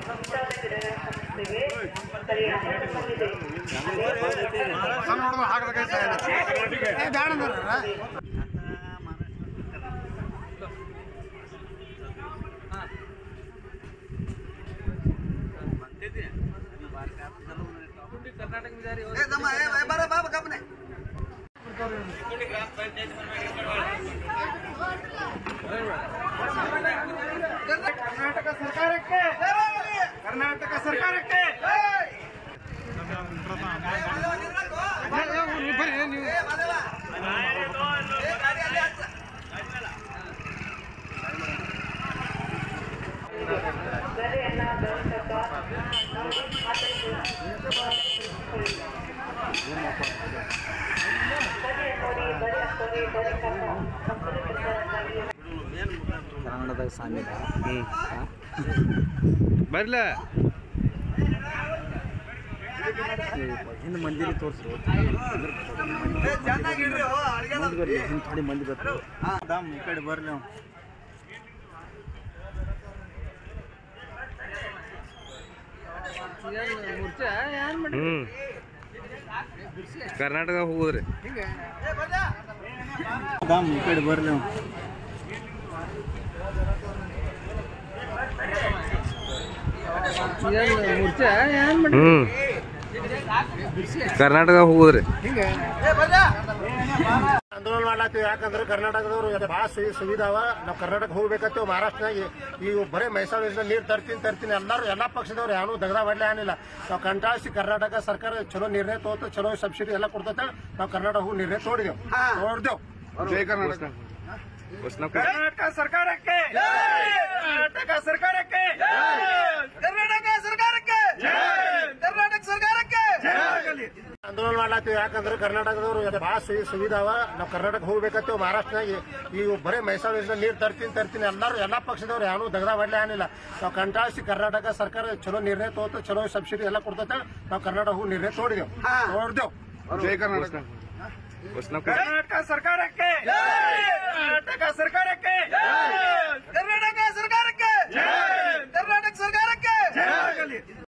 ಸಂಚಾರ ಸಂಸ್ಥೆಗೆ ಸರಿಯಾದ ಬಂದಿದೆ ಕರ್ನಾಟಕ ಸರ್ಕಾರಕ್ಕೆ ಕರ್ನಾಟಕ ಸರ್ಕಾರಕ್ಕೆ ಬೆಲೆಯನ್ನ ಗಮನಿಸಕ ನಾವು ಬರೀ ನೋಡಿ ಬರೀ ಹಾಕೋರಿ ಬರೀ ಕರ್ಮ ಸಂಪೂರ್ಣ ಕನ್ನಡದಾಗ ಸಾಮ್ಯದ ಬರ್ಲ ಹಿಂದೆ ಮಂದಿರಿ ತೋರಿಸ್ರು ಮಂದಿ ಬರ್ಲಿ ಹಿಂದೆ ಥೋಡಿ ಮಂದಿ ಬರ್ತಾರೆ ದಮ್ ಈ ಕಡೆ ಬರ್ಲಿ ನಾವು ಹ್ಮ್ ಕರ್ನಾಟಕ ಹೋಗುದ್ರಿ ದಮ್ ಈ ಕಡೆ ಬರ್ಲಿ ನಾವು ಹ್ಮ್ ಕರ್ನಾಟಕ ಹೋಗುದ್ರಿ ಆಂದೋಲನ ಮಾಡ್ಲಾತೀವಿ ಯಾಕಂದ್ರೆ ಕರ್ನಾಟಕದವ್ರು ಅದು ಭಾಳ ಸುವಿ ಸುವಿಧಾ ಅವ ನಾವು ಕರ್ನಾಟಕ ಹೋಗ್ಬೇಕಂತ ಮಹಾರಾಷ್ಟ್ರನಾಗ ಈ ಬರೀ ಮೈಸೂರು ಯೋಜನೆ ನೀರು ತರ್ತೀನಿ ತರ್ತೀನಿ ಎಲ್ಲರೂ ಎಲ್ಲಾ ಪಕ್ಷದವ್ರು ಯಾರು ದಗದ ಮಾಡ್ಲಿ ಏನಿಲ್ಲ ನಾವು ಕಂಟಾಳಿಸಿ ಕರ್ನಾಟಕ ಸರ್ಕಾರ ಚಲೋ ನಿರ್ಣಯ ತಗೋತ ಚಲೋ ಸಬ್ಸಿಡಿ ಎಲ್ಲ ಕೊಡ್ತೈತೆ ನಾವು ಕರ್ನಾಟಕ ಹೋಗಿ ನಿರ್ಣಯ ತೋಡಿದೆವು ತೋಡ್ದೇವು ಜೈ ಕರ್ನಾಟಕ ಘೋಷಣಾ ಕೊಡಿ. ಕರ್ನಾಟಕ ಸರ್ಕಾರಕ್ಕೆ ಕರ್ನಾಟಕ ಸರ್ಕಾರಕ್ಕೆ ಕರ್ನಾಟಕ ಸರ್ಕಾರಕ್ಕೆ ಕರ್ನಾಟಕ ಸರ್ಕಾರಕ್ಕೆ ಆಂದೋಲನ ಮಾಡ್ಲಾತೀವಿ ಯಾಕಂದ್ರೆ ಕರ್ನಾಟಕದವ್ರು ಅದು ಭಾಳ ಸುವಿ ಸುವಿಧಾ ಅವ ನಾವು ಕರ್ನಾಟಕ ಹೋಗ್ಬೇಕಂತ ಮಹಾರಾಷ್ಟ್ರನಾಗ ಈ ಬರೀ ಮೈಸೂರು ಯೋಜನೆ ನೀರು ತರ್ತೀನಿ ತರ್ತೀನಿ ಎಲ್ಲರೂ ಎಲ್ಲಾ ಪಕ್ಷದವ್ರು ಯಾರು ದಗದ ಮಾಡ್ಲಿ ಏನಿಲ್ಲ ನಾವು ಕಂಟಾಳಿಸಿ ಕರ್ನಾಟಕ ಸರ್ಕಾರ ಚಲೋ ನಿರ್ಣಯ ತಗೋತ ಚಲೋ ಸಬ್ಸಿಡಿ ಎಲ್ಲ ಕೊಡ್ತೈತೆ ನಾವು ಕರ್ನಾಟಕ ಹೋಗಿ ನಿರ್ಣಯ ತೋಡಿದೆವು ತೋಡ್ದೇವು ಜೈ ಕರ್ನಾಟಕ ಘೋಷಣಾ ಕೊಡಿ. ಕರ್ನಾಟಕ ಸರ್ಕಾರಕ್ಕೆ ಕರ್ನಾಟಕ ಸರ್ಕಾರ